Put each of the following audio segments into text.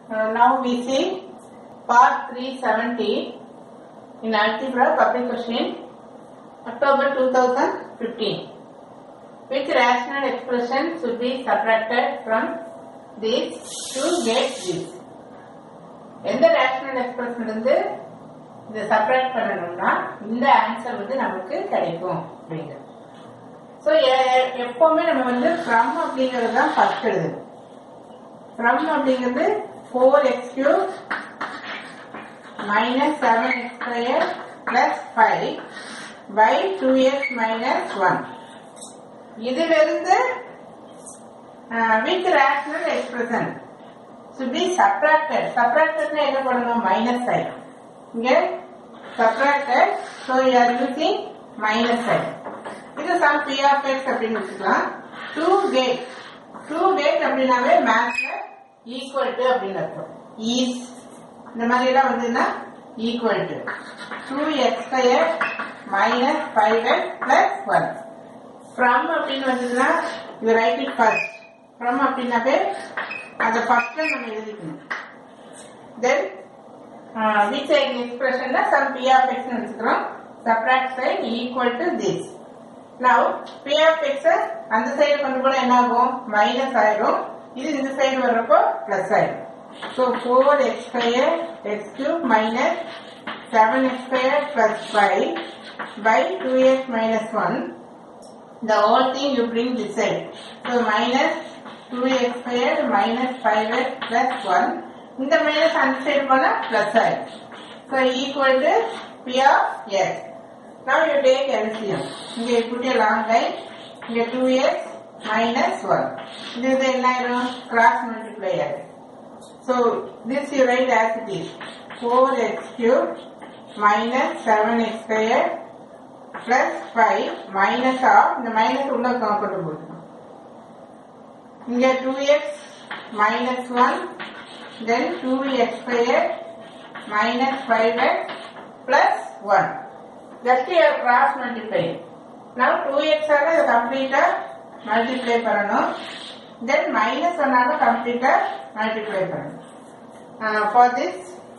Uh, now we see part 370 in algebra public question October 2015. Which rational expression should be subtracted from this to get this? எந்த rational expression இருந்து இதை separate பண்ணணும்னா இந்த answer வந்து நமக்கு கிடைக்கும் அப்படிங்கிறது ஸோ எப்பவுமே நம்ம வந்து ஃப்ரம் அப்படிங்கிறது தான் ஃபர்ஸ்ட் எழுதணும் ஃப்ரம் அப்படிங்கிறது four x cube minus seven x square plus five by two x minus one இதிலிருந்து with rational expression should be subtracted. Subtracted என்ன பண்ணணும் மைனஸ் சைன் இங்க subtracted so you are using minus sign. இது sum p of x அப்படின்னு வச்சுக்கலாம் two gate two gate அப்படின்னாவே மேத்ஸ்ல equal to அப்படின்னு அர்த்தம் ஈஸ் இந்த மாதிரி எல்லாம் வந்ததுன்னா equal to two x square minus five x plus one from அப்படின்னு வந்ததுன்னா you write it first from அப்படின்னாவே அதை ஃபர்ஸ்ட்ல நம்ம எழுதிக்கணும் தென் விச் சைடு எக்ஸ்பிரஷன்ல சம் பி ஆஃப் எக்ஸ் வச்சுக்கிறோம் subtract side equal to this now p of x அந்த சைடு கொண்டு கூட என்ன ஆகும் மைனஸ் ஆயிடும் இது இந்த சைடு வர்றப்போ பிளஸ் ஆயிடும் so four x square x cube minus seven x square plus five by two x minus one the whole thing you bring this side. So minus 2x squared minus 5x plus 1. இந்த minus அந்த side போனா plus ஆயிடும். So equal to P of x. Now you take LCM. இங்க you put a long line. இங்க 2x minus 1. இது இது என்ன ஆயிரும்? Cross multiply ஆயிடும். So this you write as it is. 4x cubed minus 7x squared plus 5 minus of இந்த minus உள்ள கொண்டு போட்டுக்கணும் இங்க 2x minus 1 then 2x square minus 5x plus 1 just you cross multiply now 2x ஆக இதை கம்ப்ளீட்டா multiply பண்ணணும் then minus 1 ஆக கம்ப்ளீட்டா மல்டிப்ளை பண்ணணும் uh, for this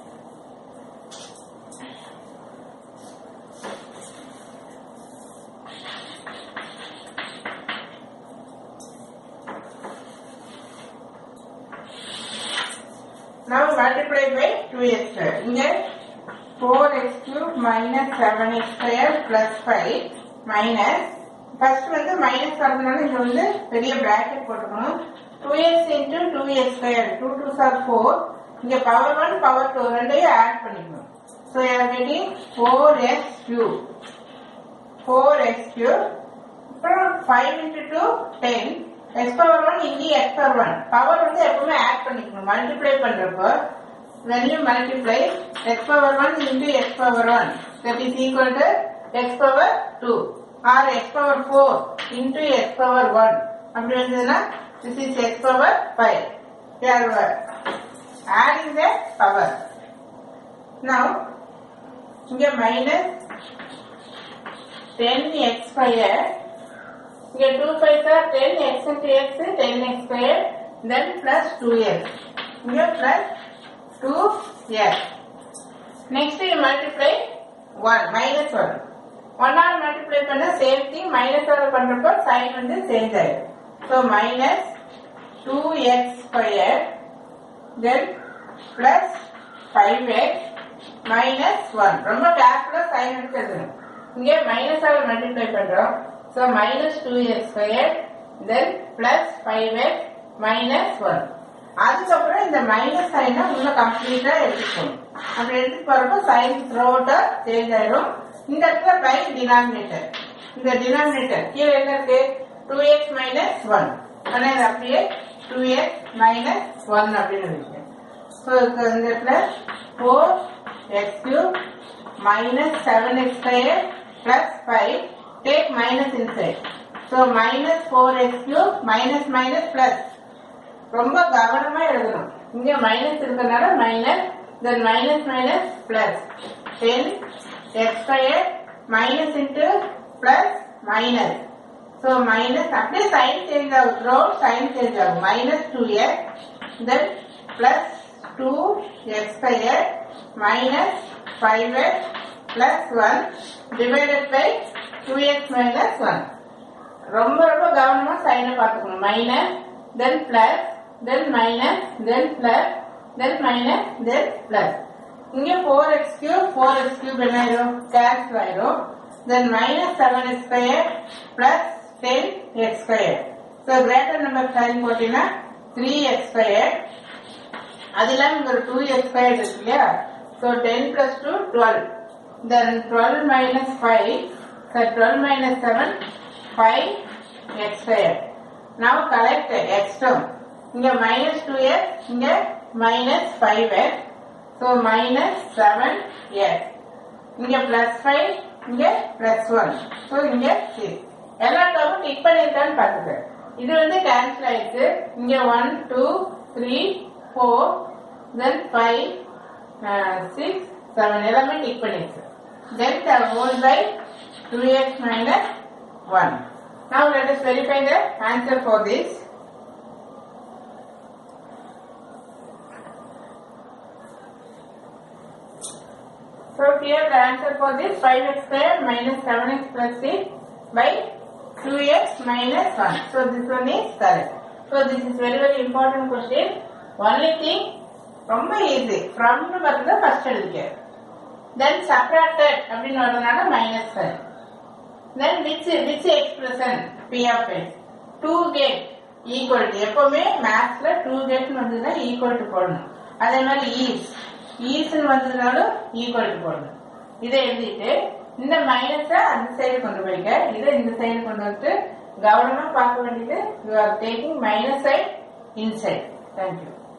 Now multiply by 2x square. இங்க 4x cube minus 7x square plus 5 minus first வந்து minus வரதுனால இங்க வந்து பெரிய bracket போட்டுக்கணும் 2x into 2x square 2 2s are 4 இங்க power 1 power 2 ரெண்டையும் add பண்ணிக்கணும் so you are getting 4x cube 4x cube அப்புறம் 5 into 2 10 x பவர் ஒன் இங்கே x பவர் ஒன் பவர் வந்து எப்பவுமே ஆட் பண்ணிக்கணும் மல்டிப்ளை பண்றப்போ when you multiply x power 1 into x power 1 that is equal to x power 2 or x power 4 into x power 1 அப்படி வந்ததுன்னா this is x power 5 we are adding the power now இங்க minus 10x square இங்க 2 5 are 10 x into x 10 x square then plus 2x இங்க plus 2x next you multiply 1 minus 1 1 all multiply பண்ண same thing minus all பண்றப்போ sign வந்து change ஆயிடும் so minus 2x square then plus 5x minus 1 ரொம்ப கேர்ஃபுல்லா sign எடுத்து எழுதணும் இங்கே மைனஸ் ஆல் மல்டிப்ளை பண்றோம் so minus two x square then plus five x minus one அதுக்கப்புறம் இந்த மைனஸ் சைனை உள்ள கம்ப்ளீட்டா எடுத்துக்கணும் அப்படி எடுத்து போறப்போ சைன் த்ரோட்டா சேஞ்ச் ஆயிடும் இந்த இடத்துல பை டினாமினேட்டர் இந்த டினாமினேட்டர் கீழே என்ன இருக்கு டூ எக்ஸ் மைனஸ் ஒன் ஆனால் இது அப்படியே டூ எக்ஸ் மைனஸ் ஒன் அப்படின்னு இருக்கு ஸோ இந்த இடத்துல four x cube minus 7x square plus 5 take minus inside. So minus 4x cube minus minus plus. ரொம்ப கவனமா எழுதணும் இங்க மைனஸ் இருக்கிறதுனால minus then minus minus plus ten x square minus into plus minus so minus அப்படியே sign change ஆகும் through sign change ஆகும் minus two x then plus two x square minus five x plus one divided by two x minus one ரொம்ப ரொம்ப கவனமா சைனை பார்த்துக்கணும் minus then plus then minus then plus then minus then plus இங்க four x cube four x cube என்ன ஆயிரும் cancel ஆயிரும் then minus seven x square plus ten x square so greater number sign போட்டீங்கன்னா three x square அது இல்லாம இங்க ஒரு two x square இருக்கு இல்லையா so ten plus two twelve then twelve minus five twelve minus seven five x square now collect x term இங்க minus two x இங்க minus five x so minus seven x இங்க plus five இங்க plus one so இங்க six எல்லா டேர்மும் tick பண்ணியிருக்கான்னு பார்த்துக்க இது வந்து cancel ஆயிடுச்சு இங்க one two three four then five six seven எல்லாமே டிக் பண்ணிடுச்சு then the whole by two x minus one Now let us verify the answer for this. So here the answer for this 5x square minus 7x plus 6 by 2x minus 1. So this one is correct. So this is very very important question. Only thing ரொம்ப easy ஃப்ரம்னு பார்த்தா first எழுதிக்க then subtracted அப்படின்னு வரதுனால minus five then which which expression p of x to get equal to எப்பவுமே மேத்ஸ்ல two கேட்னு வந்ததுன்னா equal to போடணும் அதே மாதிரி ஈஸ் ஈஸ்ன்னு வந்ததுனாலும் ஈக்குவல் டு போடணும் இதை எழுதிட்டு இந்த மைனஸ அந்த சைடு கொண்டு போய்க்க இதை இந்த சைடு கொண்டு வந்துட்டு கவனமா பார்க்க வேண்டியது you are taking minus side inside thank you